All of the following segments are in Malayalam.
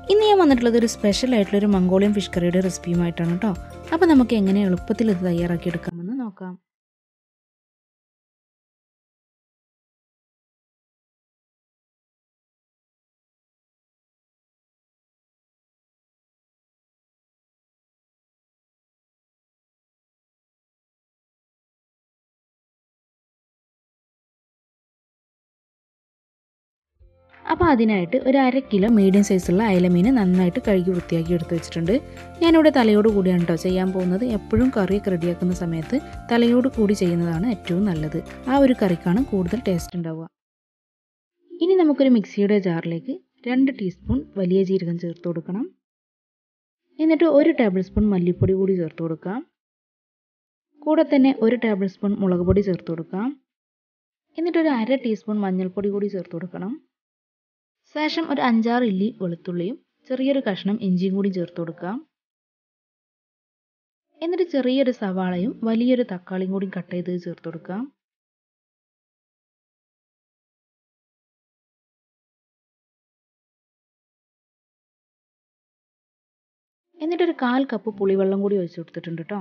ഇന്ന് ഞാൻ വന്നിട്ടുള്ളത് ഒരു സ്പെഷ്യൽ ആയിട്ടുള്ള ഒരു മംഗോളിയൻ ഫിഷ് കറിയുടെ റെസിപ്പിയുമായിട്ടാണ് കേട്ടോ അപ്പോൾ നമുക്ക് എങ്ങനെ എളുപ്പത്തിൽ ഇത് തയ്യാറാക്കി എടുക്കാമെന്ന് നോക്കാം അപ്പോൾ അതിനായിട്ട് ഒരു അര കിലോ മീഡിയം സൈസുള്ള അയലമീൻ നന്നായിട്ട് കഴുകി വൃത്തിയാക്കി എടുത്ത് വെച്ചിട്ടുണ്ട് ഞാനിവിടെ തലയോട് കൂടിയാണ് കേട്ടോ ചെയ്യാൻ പോകുന്നത് എപ്പോഴും കറിയൊക്കെ റെഡിയാക്കുന്ന സമയത്ത് തലയോട് കൂടി ചെയ്യുന്നതാണ് ഏറ്റവും നല്ലത് ആ ഒരു കറിക്കാണ് കൂടുതൽ ടേസ്റ്റ് ഉണ്ടാവുക ഇനി നമുക്കൊരു മിക്സിയുടെ ജാറിലേക്ക് രണ്ട് ടീസ്പൂൺ വലിയ ജീരകം ചേർത്ത് കൊടുക്കണം എന്നിട്ട് ഒരു ടേബിൾ സ്പൂൺ മല്ലിപ്പൊടി കൂടി ചേർത്ത് കൊടുക്കാം കൂടെ തന്നെ ഒരു ടേബിൾ സ്പൂൺ മുളക് പൊടി ചേർത്ത് കൊടുക്കാം എന്നിട്ടൊരു അര ടീസ്പൂൺ മഞ്ഞൾപ്പൊടി കൂടി ചേർത്ത് കൊടുക്കണം ശേഷം ഒരു അഞ്ചാറ് ഇല്ലി വെളുത്തുള്ളിയും ചെറിയൊരു കഷ്ണം ഇഞ്ചിയും കൂടി ചേർത്ത് കൊടുക്കാം എന്നിട്ട് ചെറിയൊരു സവാളയും വലിയൊരു തക്കാളിയും കൂടി കട്ട് ചെയ്ത് ചേർത്ത് കൊടുക്കാം എന്നിട്ടൊരു കാൽ കപ്പ് പുളിവെള്ളം കൂടി ഒഴിച്ചു കൊടുത്തിട്ടുണ്ട് കേട്ടോ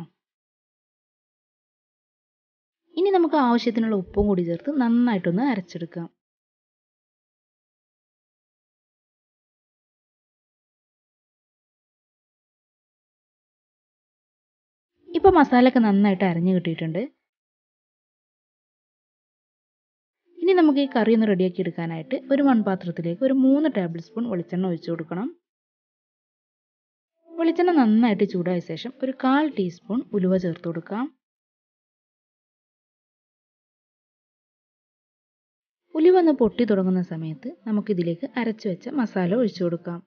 ഇനി നമുക്ക് ആവശ്യത്തിനുള്ള ഉപ്പും കൂടി ചേർത്ത് നന്നായിട്ടൊന്ന് അരച്ചെടുക്കാം ഇപ്പോൾ മസാലയൊക്കെ നന്നായിട്ട് അരഞ്ഞു കിട്ടിയിട്ടുണ്ട് ഇനി നമുക്ക് ഈ കറി ഒന്ന് റെഡിയാക്കി എടുക്കാനായിട്ട് ഒരു മൺപാത്രത്തിലേക്ക് ഒരു മൂന്ന് ടേബിൾ സ്പൂൺ വെളിച്ചെണ്ണ ഒഴിച്ചു കൊടുക്കണം വെളിച്ചെണ്ണ നന്നായിട്ട് ചൂടായ ശേഷം ഒരു കാൽ ടീസ്പൂൺ ഉലുവ ചേർത്ത് കൊടുക്കാം ഉലുവ ഒന്ന് പൊട്ടി തുടങ്ങുന്ന സമയത്ത് നമുക്കിതിലേക്ക് അരച്ചു വെച്ച മസാല ഒഴിച്ചു കൊടുക്കാം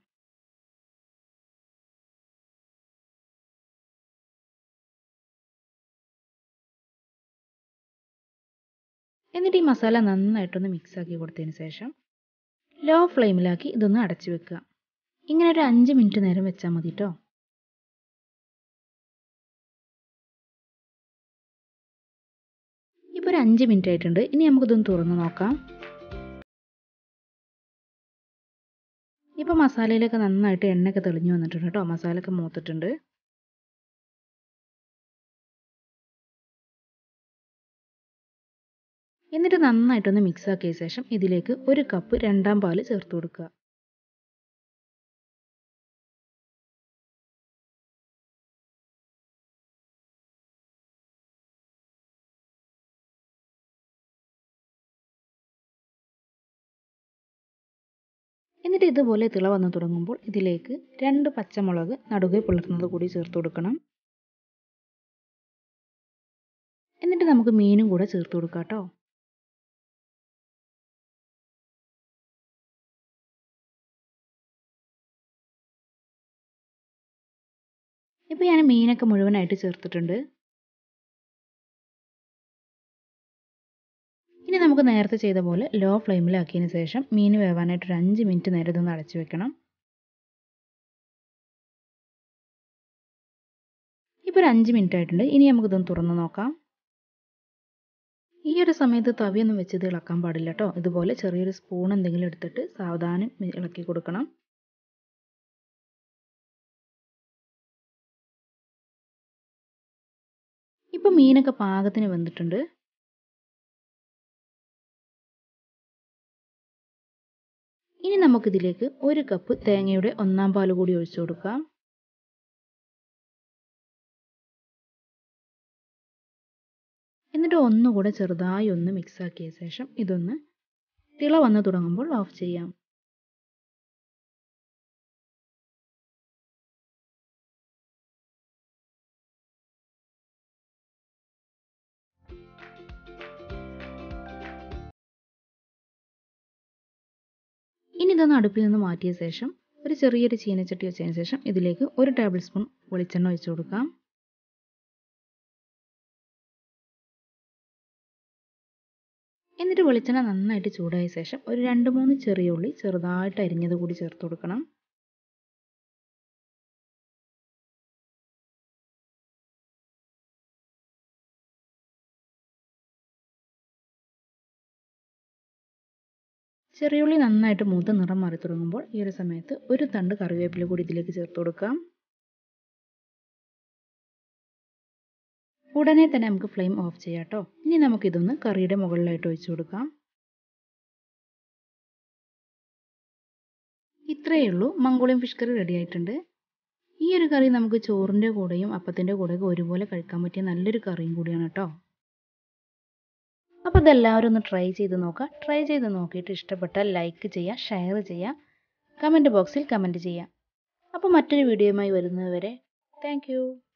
എന്നിട്ട് ഈ മസാല നന്നായിട്ടൊന്ന് മിക്സ് ആക്കി കൊടുത്തതിന് ശേഷം ലോ ഫ്ലെയിമിലാക്കി ഇതൊന്ന് അടച്ചു വെക്കുക ഇങ്ങനെ ഒരു അഞ്ച് മിനിറ്റ് നേരം വെച്ചാൽ മതി കേട്ടോ ഇപ്പോൾ ഒരു അഞ്ച് മിനിറ്റ് ആയിട്ടുണ്ട് ഇനി നമുക്കിതൊന്ന് തുറന്ന് നോക്കാം ഇപ്പോൾ മസാലയിലൊക്കെ നന്നായിട്ട് എണ്ണയൊക്കെ തെളിഞ്ഞു വന്നിട്ടുണ്ട് കേട്ടോ മസാലയൊക്കെ മൂത്തിട്ടുണ്ട് എന്നിട്ട് നന്നായിട്ടൊന്ന് മിക്സ് ആക്കിയ ശേഷം ഇതിലേക്ക് ഒരു കപ്പ് രണ്ടാം പാല് ചേർത്ത് കൊടുക്കുക എന്നിട്ട് ഇതുപോലെ തിള വന്നു തുടങ്ങുമ്പോൾ ഇതിലേക്ക് രണ്ട് പച്ചമുളക് നടുകെ പിളർന്നത് കൂടി ചേർത്ത് കൊടുക്കണം എന്നിട്ട് നമുക്ക് മീനും കൂടെ ചേർത്ത് കൊടുക്കാം കേട്ടോ ഇപ്പോൾ ഞാൻ മീനൊക്കെ മുഴുവനായിട്ട് ചേർത്തിട്ടുണ്ട് ഇനി നമുക്ക് നേരത്തെ ചെയ്ത പോലെ ലോ ഫ്ലെയിമിലാക്കിയതിന് ശേഷം മീൻ വേവാനായിട്ട് ഒരു അഞ്ച് മിനിറ്റ് നേരം ഇതൊന്ന് അടച്ചു വെക്കണം ഇപ്പോൾ ഒരു അഞ്ച് മിനിറ്റ് ആയിട്ടുണ്ട് ഇനി നമുക്കിതൊന്ന് തുറന്ന് നോക്കാം ഈ ഒരു സമയത്ത് തവിയൊന്നും വെച്ചത് ഇളക്കാൻ പാടില്ല കേട്ടോ ഇതുപോലെ ചെറിയൊരു സ്പൂൺ എന്തെങ്കിലും എടുത്തിട്ട് സാവധാനം ഇളക്കി കൊടുക്കണം ഇപ്പം മീനൊക്കെ പാകത്തിന് വെന്തിട്ടുണ്ട് ഇനി നമുക്കിതിലേക്ക് ഒരു കപ്പ് തേങ്ങയുടെ ഒന്നാം പാൽ കൂടി ഒഴിച്ചു കൊടുക്കാം എന്നിട്ട് ഒന്നുകൂടെ ചെറുതായി ഒന്ന് മിക്സ് ആക്കിയ ശേഷം ഇതൊന്ന് തിള വന്ന് തുടങ്ങുമ്പോൾ ഓഫ് ചെയ്യാം ഇനി ഇതൊന്ന് അടുപ്പിൽ നിന്ന് മാറ്റിയ ശേഷം ഒരു ചെറിയൊരു ചീനച്ചട്ടി വെച്ചതിന് ശേഷം ഇതിലേക്ക് ഒരു ടേബിൾ സ്പൂൺ വെളിച്ചെണ്ണ ഒഴിച്ചു കൊടുക്കാം എന്നിട്ട് വെളിച്ചെണ്ണ നന്നായിട്ട് ചൂടായ ശേഷം ഒരു രണ്ട് മൂന്ന് ചെറിയ ഉള്ളി ചെറുതായിട്ട് അരിഞ്ഞത് കൂടി ചേർത്ത് കൊടുക്കണം ചെറിയുള്ളി നന്നായിട്ട് മൂത്ത് നിറം മാറി തുടങ്ങുമ്പോൾ ഈ ഒരു സമയത്ത് ഒരു തണ്ട് കറിവേപ്പില കൂടി ഇതിലേക്ക് ചേർത്ത് കൊടുക്കാം ഉടനെ തന്നെ നമുക്ക് ഫ്ലെയിം ഓഫ് ചെയ്യാം കേട്ടോ ഇനി നമുക്കിതൊന്ന് കറിയുടെ മുകളിലായിട്ട് ഒഴിച്ചു കൊടുക്കാം ഇത്രയേ ഉള്ളൂ മംഗോളിയൻ ഫിഷ് കറി റെഡി ആയിട്ടുണ്ട് ഈ ഒരു കറി നമുക്ക് ചോറിൻ്റെ കൂടെയും അപ്പത്തിൻ്റെ കൂടെയൊക്കെ ഒരുപോലെ കഴിക്കാൻ പറ്റിയ നല്ലൊരു കറിയും കൂടിയാണ് കേട്ടോ അപ്പോൾ ഇതെല്ലാവരും ഒന്ന് ട്രൈ ചെയ്ത് നോക്കുക ട്രൈ ചെയ്ത് നോക്കിയിട്ട് ഇഷ്ടപ്പെട്ടാൽ ലൈക്ക് ചെയ്യുക ഷെയർ ചെയ്യുക കമൻറ്റ് ബോക്സിൽ കമൻറ്റ് ചെയ്യുക അപ്പോൾ മറ്റൊരു വീഡിയോയുമായി വരുന്നതുവരെ താങ്ക്